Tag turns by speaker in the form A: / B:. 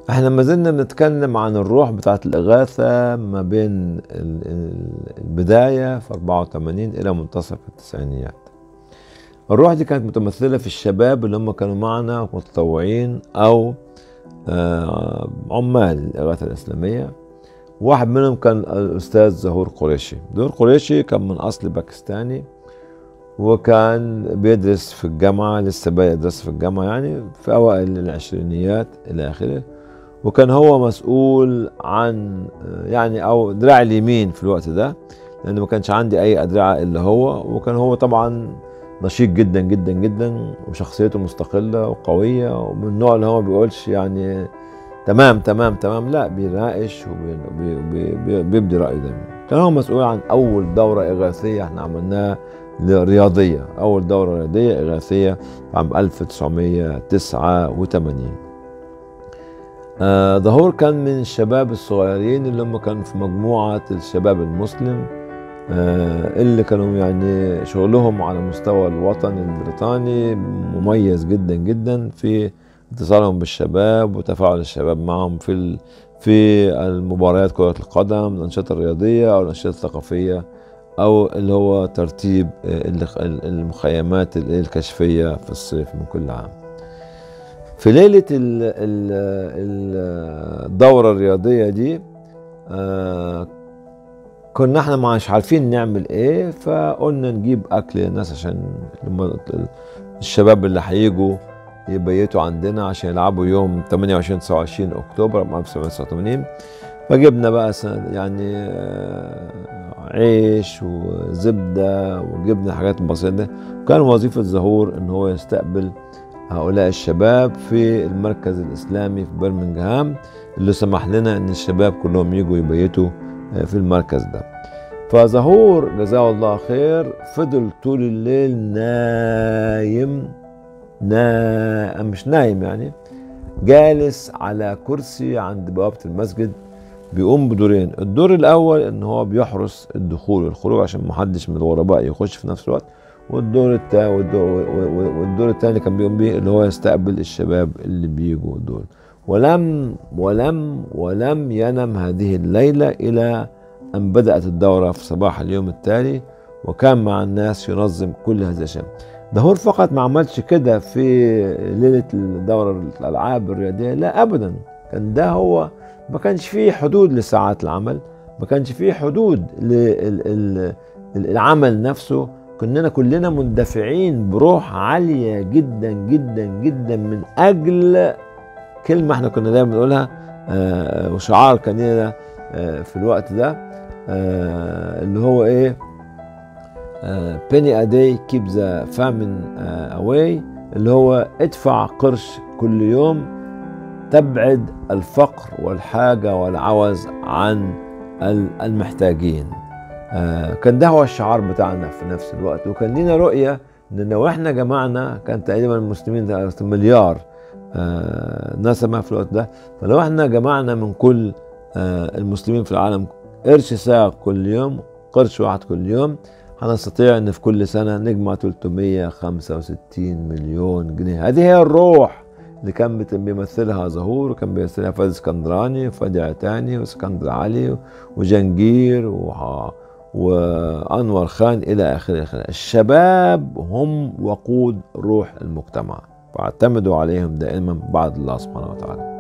A: احنا ما زلنا بنتكلم عن الروح بتاعت الإغاثة ما بين ال- ال- البداية في 84 إلى منتصف التسعينيات الروح دي كانت متمثلة في الشباب اللي هم كانوا معنا متطوعين أو آه، عمال الإغاثة الإسلامية واحد منهم كان الأستاذ زهور قريشي زهور قريشي كان من أصل باكستاني وكان بيدرس في الجامعة لسه بادئ يدرس في الجامعة يعني في أوائل العشرينيات إلى آخره وكان هو مسؤول عن يعني أو دراع اليمين في الوقت ده لأنه ما كانش عندي أي أدرعة إلا هو وكان هو طبعا نشيط جدا جدا جدا وشخصيته مستقلة وقوية ومن النوع اللي هو ما بيقولش يعني تمام تمام تمام لا بيناقش وبيبدي رأيه دايما كان هو مسؤول عن أول دورة إغاثية احنا عملناها رياضية أول دورة رياضية إغاثية في عام 1989 آه ظهور كان من الشباب الصغيرين اللي هم كانوا في مجموعة الشباب المسلم آه اللي كانوا يعني شغلهم على مستوى الوطن البريطاني مميز جدا جدا في اتصالهم بالشباب وتفاعل الشباب معهم في ال- في المباريات كرة القدم الأنشطة الرياضية أو الأنشطة الثقافية أو اللي هو ترتيب آه، ال- ال- المخيمات ال- الكشفية في الصيف من كل عام في ليلة ال- ال- ال- الدورة الرياضية دي آه، كنا احنا مش عارفين نعمل ايه فقلنا نجيب اكل للناس عشان لما الشباب اللي هيجوا يبيتوا عندنا عشان يلعبوا يوم 28 29 اكتوبر 1989 فجبنا بقى س- يعني آه، عيش وزبده وجبنا حاجات بسيطه كان وظيفه زهور ان هو يستقبل هؤلاء الشباب في المركز الاسلامي في برمنغهام اللي سمح لنا ان الشباب كلهم يجوا يبيتوا آه، في المركز ده فزهور جزاه الله خير فضل طول الليل نايم نا مش نايم يعني جالس على كرسي عند بوابة المسجد بيقوم بدورين الدور الأول إن هو بيحرس الدخول والخروج عشان محدش من الغرباء يخش في نفس الوقت والدور التاني والدور, والدور التاني كان بيقوم بيه اللي هو يستقبل الشباب اللي بيجوا دول ولم ولم ولم ينم هذه الليلة إلى أن بدأت الدورة في صباح اليوم التالي وكان مع الناس ينظم كل هذا الشيء دهور فقط ما عملش كده في ليلة الدورة الألعاب الرياضية لا أبدا كان ده هو ما كانش فيه حدود لساعات العمل ما كانش فيه حدود للعمل نفسه كنا كلنا مندفعين بروح عالية جدا جدا جدا من أجل كلمة احنا كنا دايما بنقولها آه وشعار كان لنا آه في الوقت ده آه اللي هو ايه بيني ا داي كيب ذا فامين اواي اللي هو ادفع قرش كل يوم تبعد الفقر والحاجة والعوز عن المحتاجين آه كان ده هو الشعار بتاعنا في نفس الوقت وكان لنا رؤية ان لو احنا جمعنا كان تقريبا المسلمين مليار آه نسمة في الوقت ده فلو احنا جمعنا من كل آه المسلمين في العالم قرش ساعة كل يوم قرش واحد كل يوم هنستطيع ان في كل سنة نجمع 365 مليون جنيه هذه هي الروح اللي كان بيمثلها ظهور وكان بيمثلها فادي اسكندراني وفادي عتاني واسكندر علي وجنجير و... وانور خان الى اخره الشباب هم وقود روح المجتمع فاعتمدوا عليهم دائما بعد الله سبحانه وتعالى